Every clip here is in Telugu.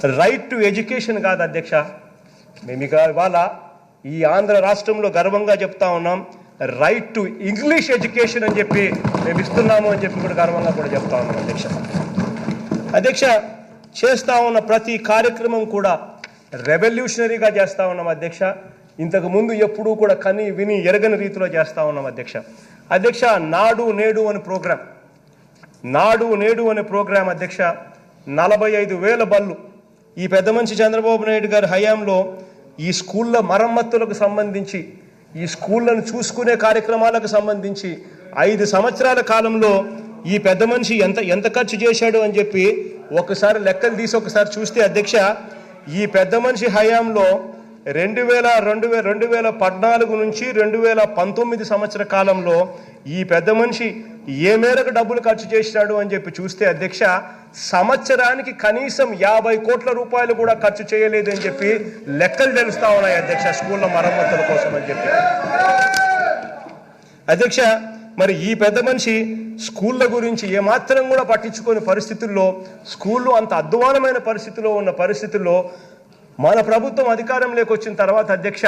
రైట్ టు ఎడ్యుకేషన్ కాదు అధ్యక్ష మేము ఇక ఇవాళ ఈ ఆంధ్ర రాష్ట్రంలో గర్వంగా చెప్తా ఉన్నాం రైట్ టు ఇంగ్లీష్ ఎడ్యుకేషన్ అని చెప్పి మేము ఇస్తున్నాము అని చెప్పి కూడా గర్వంగా కూడా చెప్తా ఉన్నాం అధ్యక్ష అధ్యక్ష చేస్తా ఉన్న ప్రతి కార్యక్రమం కూడా రెవల్యూషనరీగా చేస్తా ఉన్నాం అధ్యక్ష ఇంతకు ముందు ఎప్పుడూ కూడా కని విని ఎరగని రీతిలో చేస్తా ఉన్నాం అధ్యక్ష అధ్యక్ష నాడు నేడు అని ప్రోగ్రాం నాడు నేడు అనే ప్రోగ్రాం అధ్యక్ష నలభై ఐదు వేల బళ్ళు ఈ పెద్ద మనిషి చంద్రబాబు నాయుడు గారి హయాంలో ఈ స్కూళ్ళ మరమ్మతులకు సంబంధించి ఈ స్కూళ్ళను చూసుకునే కార్యక్రమాలకు సంబంధించి ఐదు సంవత్సరాల కాలంలో ఈ పెద్ద మనిషి ఎంత ఎంత ఖర్చు చేశాడు అని చెప్పి ఒకసారి లెక్కలు తీసి ఒకసారి చూస్తే అధ్యక్ష ఈ పెద్ద మనిషి హయాంలో రెండు వేల రెండు వేల రెండు వేల పద్నాలుగు నుంచి రెండు వేల పంతొమ్మిది సంవత్సర కాలంలో ఈ పెద్ద మనిషి ఏ మేరకు డబ్బులు ఖర్చు చేసినాడు అని చెప్పి చూస్తే అధ్యక్ష సంవత్సరానికి కనీసం యాభై కోట్ల రూపాయలు కూడా ఖర్చు చేయలేదు అని చెప్పి లెక్కలు తెలుస్తా ఉన్నాయి అధ్యక్ష స్కూళ్ళ మరమ్మతుల కోసం అని చెప్పి అధ్యక్ష మరి ఈ పెద్ద మనిషి స్కూళ్ళ గురించి ఏమాత్రం కూడా పట్టించుకోని పరిస్థితుల్లో స్కూళ్ళు అంత అధ్వానమైన పరిస్థితిలో ఉన్న పరిస్థితుల్లో మన ప్రభుత్వం అధికారంలోకి వచ్చిన తర్వాత అధ్యక్ష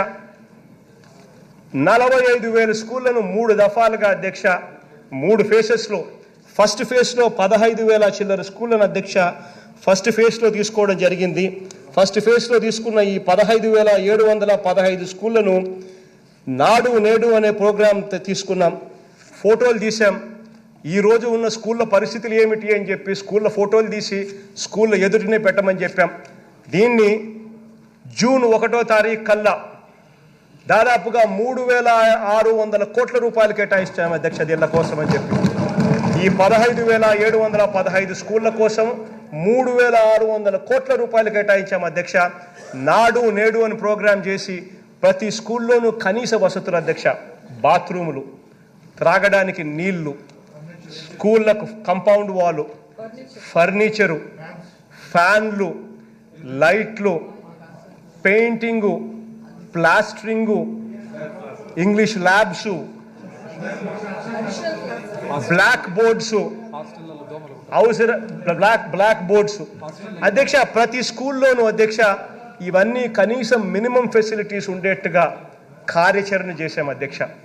నలభై ఐదు వేల స్కూళ్లను మూడు దఫాలుగా అధ్యక్ష మూడు ఫేసెస్లో ఫస్ట్ ఫేజ్లో పదహైదు వేల చిల్లర స్కూళ్ళను అధ్యక్ష ఫస్ట్ ఫేజ్లో తీసుకోవడం జరిగింది ఫస్ట్ ఫేజ్లో తీసుకున్న ఈ పదహైదు వేల ఏడు వందల పదహైదు స్కూళ్లను నాడు నేడు అనే ప్రోగ్రాం త- తీసుకున్నాం ఫోటోలు తీసాం ఈ రోజు ఉన్న స్కూళ్ళ పరిస్థితులు ఏమిటి అని చెప్పి స్కూళ్ళ ఫోటోలు తీసి స్కూళ్ళ ఎదుటినే పెట్టమని చెప్పాం దీన్ని జూన్ ఒకటో తారీఖు కల్లా దాదాపుగా మూడు వేల ఆరు వందల కోట్ల రూపాయలు కేటాయిస్తాం అధ్యక్ష దీళ్ళ కోసం అని చెప్పి ఈ పదహైదు వేల ఏడు వందల పదహైదు స్కూళ్ళ కోసం మూడు వేల ఆరు వందల కోట్ల రూపాయలు కేటాయించాం అధ్యక్ష నాడు నేడు అని ప్రోగ్రాం చేసి ప్రతి స్కూల్లోనూ కనీస వసతులు అధ్యక్ష బాత్రూములు త్రాగడానికి నీళ్లు స్కూళ్ళకు కంపౌండ్ వాలు ఫర్నిచరు ఫ్యాన్లు లైట్లు painting plastering English labs black boards అవసర బ్లాక్ బ్లాక్ బోర్డ్స్ అధ్యక్ష ప్రతి స్కూల్లోనూ అధ్యక్ష ఇవన్నీ కనీసం మినిమం ఫెసిలిటీస్ ఉండేట్టుగా కార్యాచరణ చేశాం అధ్యక్ష